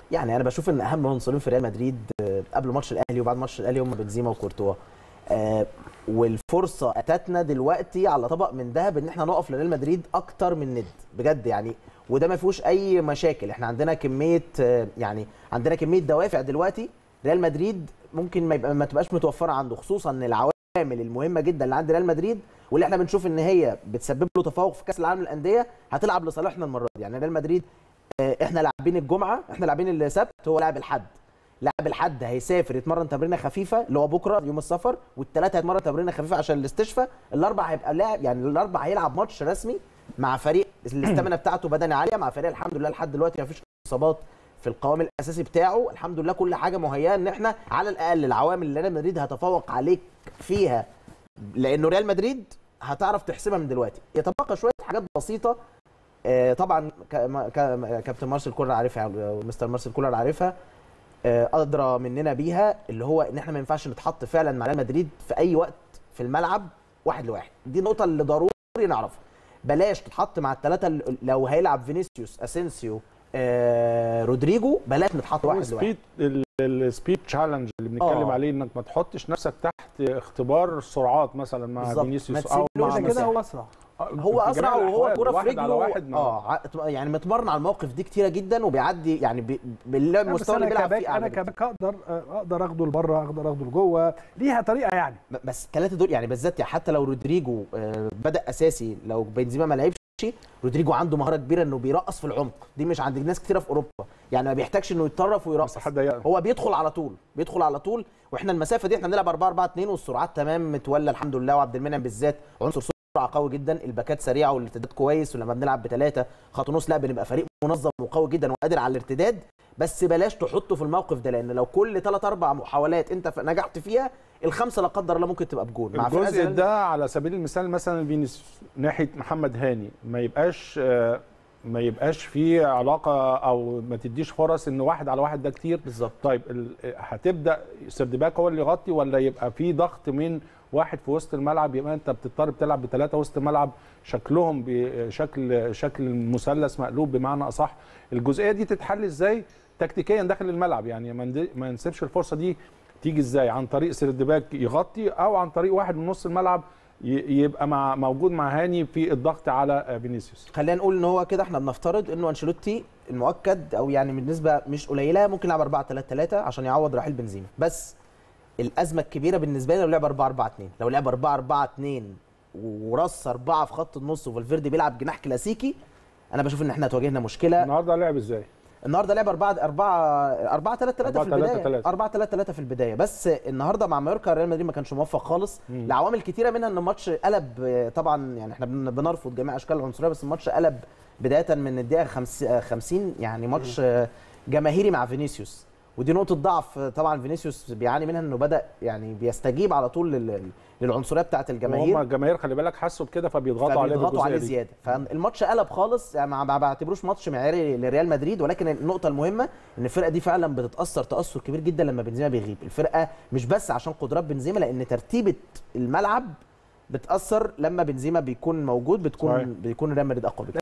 يعني انا بشوف ان اهم عنصرين في ريال مدريد آه، قبل ماتش الاهلي وبعد ماتش الاهلي هم بنزيما وكورتوا آه، والفرصه اتتنا دلوقتي على طبق من ذهب ان احنا نقف لريال مدريد اكتر من ند بجد يعني وده ما فيهوش اي مشاكل احنا عندنا كميه آه، يعني عندنا كميه دوافع دلوقتي ريال مدريد ممكن ما يبقى ما تبقاش متوفره عنده خصوصا ان العوامل المهمه جدا اللي عند ريال مدريد واللي احنا بنشوف ان هي بتسبب له تفوق في كاس العالم للانديه هتلعب لصالحنا المره دي يعني ريال مدريد آه، احنا لاعبين الجمعه احنا لاعبين السبت هو لاعب الحد لاعب الحد هيسافر يتمرن تمرينه خفيفه اللي هو بكره يوم السفر والثلاثه هيتمرن تمرينه خفيفه عشان الاستشفاء الاربع هيبقى لاعب يعني الاربع هيلعب ماتش رسمي مع فريق الاستامينا بتاعته بدني عاليه مع فريق الحمد لله لحد دلوقتي ما فيش اصابات في القوام الاساسي بتاعه الحمد لله كل حاجه مهيئه ان احنا على الاقل العوامل اللي ريال مدريد هتفوق عليك فيها لانه ريال مدريد هتعرف تحسبها من دلوقتي يتبقى شويه حاجات بسيطه آه، طبعا ك- ما- ك- كابتن مارسيل كولر عارفها ومستر مارسيل كولر عارفها آه، ادرى مننا بيها اللي هو ان احنا ما ينفعش نتحط فعلا مع ريال مدريد في اي وقت في الملعب واحد لواحد دي النقطه اللي ضروري نعرفها بلاش تتحط مع الثلاثه اللي- لو هيلعب فينيسيوس اسينسيو آه، رودريجو بلاش نتحط واحد لواحد السبيد ال- السبيد تشالنج اللي بنتكلم آه. عليه انك ما تحطش نفسك تحت اختبار سرعات مثلا مع بالظبط. فينيسيوس ما او تسيبلوش مع كده مساحة. كده هو اسرع هو في اسرع جميع وهو الأحوال، كوره في واحد رجله على واحد ما- اه ع- يعني متمرن على المواقف دي كتيره جدا وبيعدي يعني بي- لا، بس بالمستوى اللي انا بيلعب كباك فيه انا أعلى بكتير. كباك اقدر اقدر اخده لبره اقدر اخده لجوه ليها طريقه يعني ب- بس الثلاثه دول يعني بالذات يعني حتى لو رودريجو آه، بدا اساسي لو بنزيما ما لعبش رودريجو عنده مهاره كبيره انه بيرقص في العمق دي مش عند ناس كتيره في اوروبا يعني ما بيحتاجش انه يتطرف ويرقص مساحات ضيقه هو بيدخل على طول بيدخل على طول واحنا المسافه دي احنا بنلعب 4 4 2 والسرعات تمام متولى الحمد لله وعبد المنعم بالذات عنصر سرعه قوي جدا الباكات سريعه والارتداد كويس ولما بنلعب بثلاثه خط نص لا بنبقى فريق منظم وقوي جدا وقادر على الارتداد بس بلاش تحطه في الموقف ده لان لو كل ثلاث اربع محاولات انت ف- نجحت فيها الخمسه لا قدر الله ممكن تبقى بجون مع فرقة زي الجزء ده على سبيل المثال مثلا فينيسيوس ناحيه محمد هاني ما يبقاش آه، ما يبقاش في علاقه او ما تديش فرص ان واحد على واحد ده كتير بالظبط طيب ال- هتبدا سردباك هو اللي يغطي ولا يبقى في ضغط من واحد في وسط الملعب يبقى انت بتضطر بتلعب بثلاثه وسط الملعب شكلهم بشكل شكل مثلث مقلوب بمعنى اصح الجزئيه دي تتحل ازاي تكتيكيا داخل الملعب يعني ما ند- ما نسيبش الفرصه دي تيجي ازاي عن طريق سردباك يغطي او عن طريق واحد من نص الملعب ي- يبقى مع موجود مع هاني في الضغط على فينيسيوس خلينا نقول ان هو كده احنا بنفترض انه انشيلوتي المؤكد او يعني بالنسبه مش قليله ممكن يلعب 4 3 3 عشان يعوض رحيل بنزيما بس الازمه الكبيره بالنسبه لي لو لعب 4 4 2 لو لعب 4 4 2 ورص اربعه في خط النص وفالفيردي بيلعب جناح كلاسيكي انا بشوف ان احنا هتواجهنا مشكله النهارده لعب ازاي النهارده لعب 4 4 4 3 3 في 4 3 البدايه 3. 4 3 3 في البدايه بس النهارده مع مايوركا ريال مدريد ما كانش موفق خالص مم. لعوامل كتيره منها ان الماتش قلب آه، طبعا يعني احنا بن- بنرفض جميع اشكال العنصريه بس الماتش قلب بدايه من الدقيقه 50 يعني ماتش آه، جماهيري مع فينيسيوس ودي نقطه ضعف آه، طبعا فينيسيوس بيعاني منها انه بدا يعني بيستجيب على طول لل- للعنصريه بتاعه الجماهير وهم الجماهير خلي بالك حسوا بكده فبيضغطوا عليه فبيضغطوا عليه بالجزئيه دي زياده فالماتش قلب خالص يعني ما ما بعتبروش ماتش معياري لريال مدريد ولكن النقطه المهمه ان الفرقه دي فعلا بتتاثر تاثر كبير جدا لما بنزيما بيغيب الفرقه مش بس عشان قدرات بنزيما لان ترتيبه الملعب بتاثر لما بنزيما بيكون موجود بتكون صحيح. بيكون ريال مدريد اقوى بكتير